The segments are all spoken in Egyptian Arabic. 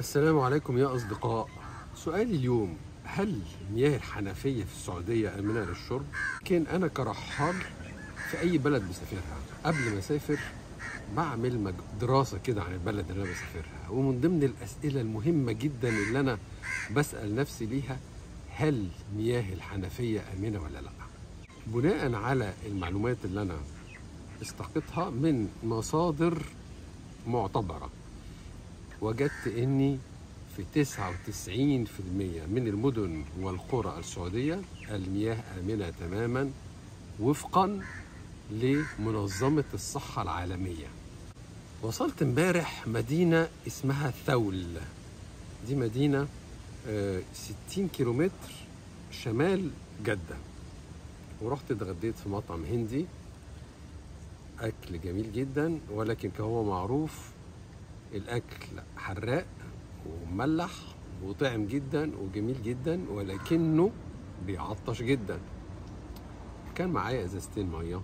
السلام عليكم يا أصدقاء سؤالي اليوم هل مياه الحنفية في السعودية آمنة للشرب؟ كان أنا كرحال في أي بلد بسافرها قبل ما أسافر بعمل مج- دراسة كده عن البلد اللي أنا بسافرها ومن ضمن الأسئلة المهمة جدا اللي أنا بسأل نفسي ليها هل مياه الحنفية آمنة ولا لا؟ بناء على المعلومات اللي أنا استقيتها من مصادر معتبره وجدت اني في 99% من المدن والقرى السعودية المياه آمنة تماما وفقا لمنظمة الصحة العالمية وصلت امبارح مدينة اسمها ثول دي مدينة آه، 60 كيلومتر شمال جدة ورحت اتغديت في مطعم هندي أكل جميل جدا ولكن كهو معروف الاكل حراق ومملح وطعم جدا وجميل جدا ولكنه بيعطش جدا كان معايا ازازتين ميه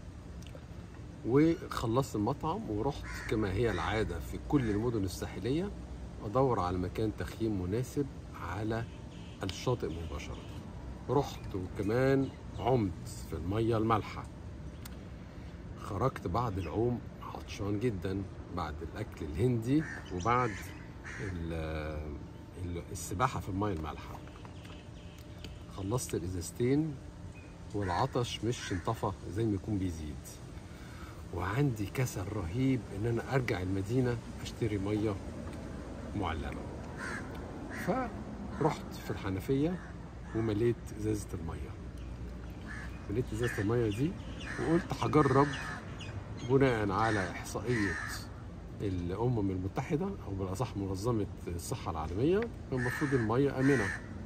وخلصت المطعم ورحت كما هي العاده في كل المدن الساحليه ادور على مكان تخييم مناسب على الشاطئ مباشره رحت وكمان عمت في الميه المالحه خرجت بعد العوم عطشان جدا بعد الاكل الهندي وبعد ال- ال- السباحه في الميه المالحه خلصت الازازتين والعطش مش انطفى زي ما يكون بيزيد وعندي كسل رهيب ان انا ارجع المدينه اشتري ميه معلبه فرحت في الحنفيه ومليت ازازه الميه مليت ازازه الميه دي وقلت هجرب بناء على احصائيه الامم المتحده او بالاصح منظمه الصحه العالميه المفروض الميه امنه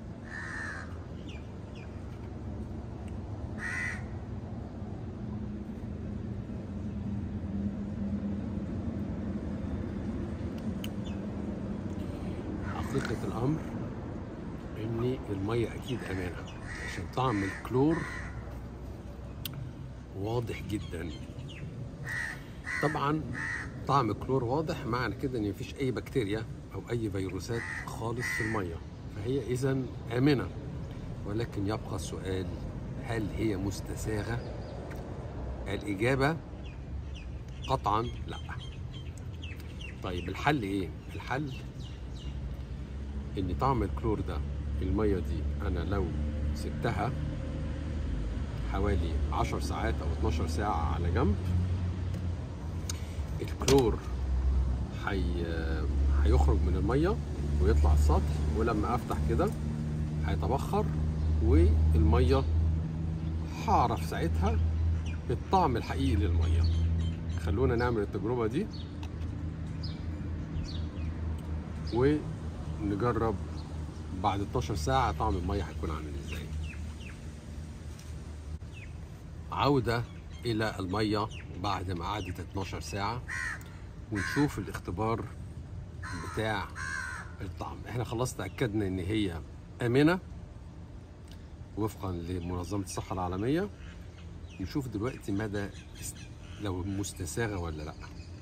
حقيقه الامر ان الميه اكيد امنه عشان طعم الكلور واضح جدا طبعا طعم الكلور واضح معنى كده ان مفيش اي بكتيريا او اي فيروسات خالص في الميه فهي اذا امنه ولكن يبقى السؤال هل هي مستساغه الاجابه قطعا لا طيب الحل ايه الحل ان طعم الكلور ده في الميه دي انا لو سبتها حوالي 10 ساعات او 12 ساعه على جنب الكلور حي... هيخرج من الميه ويطلع السطح ولما افتح كده هيتبخر والميه هعرف ساعتها الطعم الحقيقي للميه خلونا نعمل التجربه دي ونجرب بعد 12 ساعه طعم الميه هيكون عامل ازاي عودة إلى المية بعد ما عدت 12 ساعة ونشوف الاختبار بتاع الطعم احنا خلاص تأكدنا ان هي آمنة وفقا لمنظمة الصحة العالمية نشوف دلوقتي مدى است- لو مستساغة ولا لا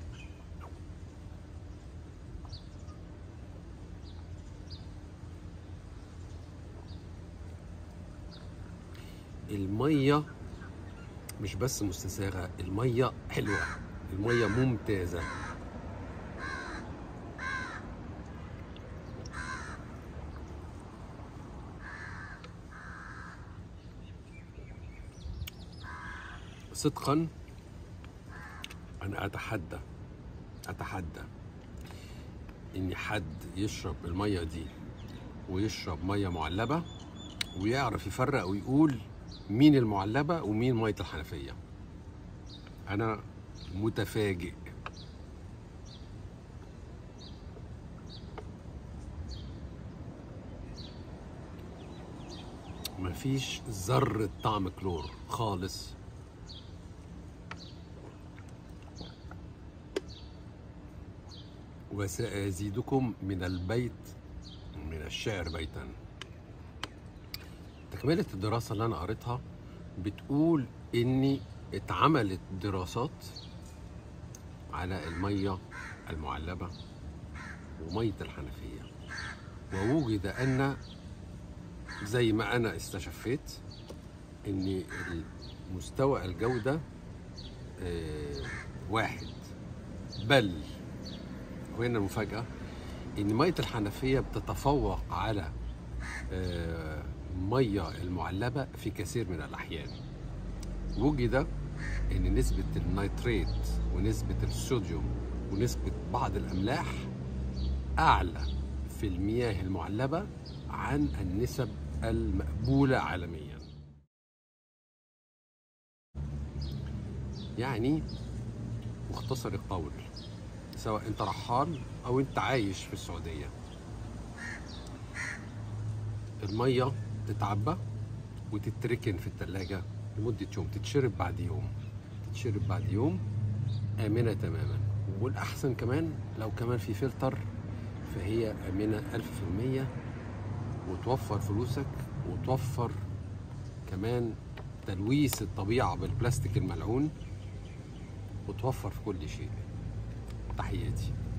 المية مش بس مستساغة المية حلوة المية ممتازة صدقا أنا أتحدى أتحدى إن حد يشرب المية دي ويشرب مية معلبة ويعرف يفرق ويقول مين المعلبة ومين مية الحنفية أنا متفاجئ مفيش ذرة طعم كلور خالص وسأزيدكم من البيت من الشعر بيتا تكملة الدراسة اللي أنا قريتها بتقول إني اتعملت دراسات على المية المعلبة ومية الحنفية ووجد أن زي ما أنا استشفيت إن مستوى الجودة آه، واحد بل وهنا المفاجأة إن مية الحنفية بتتفوق على آه، مية المعلبة في كثير من الأحيان وجد ان نسبة النيتريت ونسبة الصوديوم ونسبة بعض الأملاح أعلى في المياه المعلبة عن النسب المقبولة عالميا يعني مختصر القول سواء انت رحال او انت عايش في السعودية المية تتعبى وتتركن في التلاجة لمدة يوم تتشرب بعد يوم تتشرب بعد يوم آمنة تماما والأحسن كمان لو كمان في فلتر فهي آمنة ألف في المية وتوفر فلوسك وتوفر كمان تلويث الطبيعة بالبلاستيك الملعون وتوفر في كل شيء تحياتي